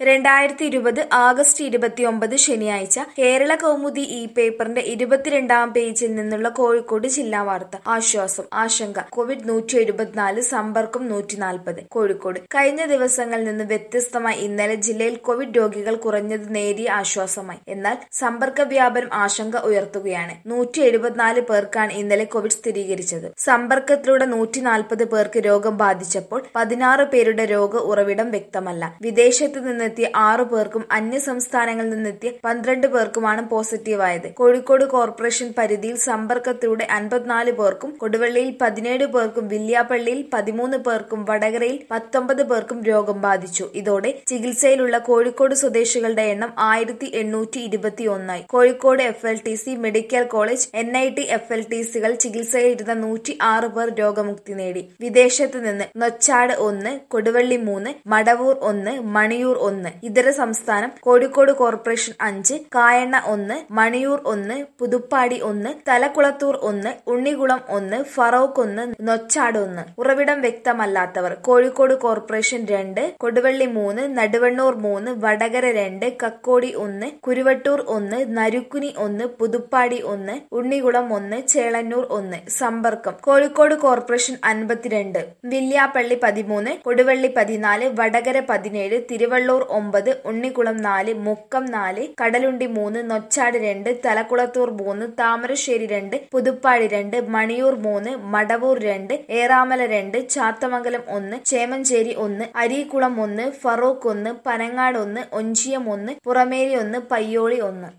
രണ്ടായിരത്തി ഇരുപത് ആഗസ്റ്റ് ഇരുപത്തിയൊമ്പത് ശനിയാഴ്ച കേരള കൗമുദി ഈ പേപ്പറിന്റെ ഇരുപത്തിരണ്ടാം പേജിൽ നിന്നുള്ള കോഴിക്കോട് ജില്ലാ വാർത്ത ആശ്വാസം ആശങ്ക കോവിഡ് നൂറ്റി എഴുപത്തിനാല് സമ്പർക്കം നൂറ്റി നാൽപ്പത് കോഴിക്കോട് കഴിഞ്ഞ ദിവസങ്ങളിൽ നിന്ന് വ്യത്യസ്തമായി ഇന്നലെ ജില്ലയിൽ കോവിഡ് രോഗികൾ കുറഞ്ഞത് നേരിയ ആശ്വാസമായി എന്നാൽ സമ്പർക്ക വ്യാപനം ആശങ്ക ഉയർത്തുകയാണ് നൂറ്റി എഴുപത്തിനാല് പേർക്കാണ് ഇന്നലെ കോവിഡ് സ്ഥിരീകരിച്ചത് സമ്പർക്കത്തിലൂടെ നൂറ്റി നാൽപ്പത് പേർക്ക് രോഗം ബാധിച്ചപ്പോൾ പതിനാറ് പേരുടെ രോഗ ഉറവിടം വ്യക്തമല്ല വിദേശത്ത് നിന്നെത്തിയ ആറു പേർക്കും അന്യ സംസ്ഥാനങ്ങളിൽ നിന്നെത്തിയ പന്ത്രണ്ട് പേർക്കുമാണ് പോസിറ്റീവായത് കോഴിക്കോട് കോർപ്പറേഷൻ പരിധിയിൽ സമ്പർക്കത്തിലൂടെ അൻപത്തിനാല് പേർക്കും കൊടുവള്ളിയിൽ പതിനേഴ് പേർക്കും വില്യാപ്പള്ളിയിൽ പതിമൂന്ന് പേർക്കും വടകരയിൽ പത്തൊമ്പത് പേർക്കും രോഗം ബാധിച്ചു ഇതോടെ ചികിത്സയിലുള്ള കോഴിക്കോട് സ്വദേശികളുടെ എണ്ണം ആയിരത്തി എണ്ണൂറ്റി ഇരുപത്തി ഒന്നായി Kozhikode F L T C medical college N I T F L T സികൾ ചികിത്സയിലിരുന്ന നൂറ്റി ആറ് പേർ രോഗമുക്തി നേടി വിദേശത്ത് നിന്ന് നൊച്ചാട് ഒന്ന് കൊടുവള്ളി മൂന്ന് മടവൂർ ഒന്ന് മണിയൂർ ഒന്ന് ഇതര സംസ്ഥാനം കോഴിക്കോട് കോർപ്പറേഷൻ അഞ്ച് കായണ്ണ ഒന്ന് മണിയൂർ ഒന്ന് പുതുപ്പാടി ഒന്ന് തലക്കുളത്തൂർ ഒന്ന് ഉണ്ണികുളം ഒന്ന് ഫറോക്ക് ഒന്ന് നൊച്ചാട് ഒന്ന് ഉറവിടം വ്യക്തമല്ലാത്തവർ കോഴിക്കോട് കോർപ്പറേഷൻ രണ്ട് കൊടുവള്ളി മൂന്ന് നടുവണ്ണൂർ മൂന്ന് വടകര രണ്ട് കക്കോടി ഒന്ന് കുരുവട്ടൂർ ഒന്ന് നരുക്കുനി ഒന്ന് പുതുപ്പാടി ഒന്ന് ഉണ്ണികുളം ഒന്ന് ചേളന്നൂർ ഒന്ന് സമ്പർക്കം കോഴിക്കോട് കോർപ്പറേഷൻ അൻപത്തിരണ്ട് വില്യാപ്പള്ളി പതിമൂന്ന് കൊടുവള്ളി പതിനാല് വടകര പതിനേഴ് തിരുവള്ളൂർ ഒമ്പത് ഉണ്ണിക്കുളം നാല് മുക്കം നാല് കടലുണ്ടി മൂന്ന് നൊച്ചാട് രണ്ട് തലക്കുളത്തൂർ മൂന്ന് താമരശ്ശേരി രണ്ട് പുതുപ്പാടി രണ്ട് മണിയൂർ മൂന്ന് മടവൂർ രണ്ട് ഏറാമല രണ്ട് ചാത്തമംഗലം ഒന്ന് ചേമഞ്ചേരി ഒന്ന് അരീക്കുളം ഒന്ന് ഫറോക്ക് ഒന്ന് പനങ്ങാട് ഒന്ന് ഒഞ്ചിയം ഒന്ന് പുറമേരി ഒന്ന് പയ്യോളി ഒന്ന്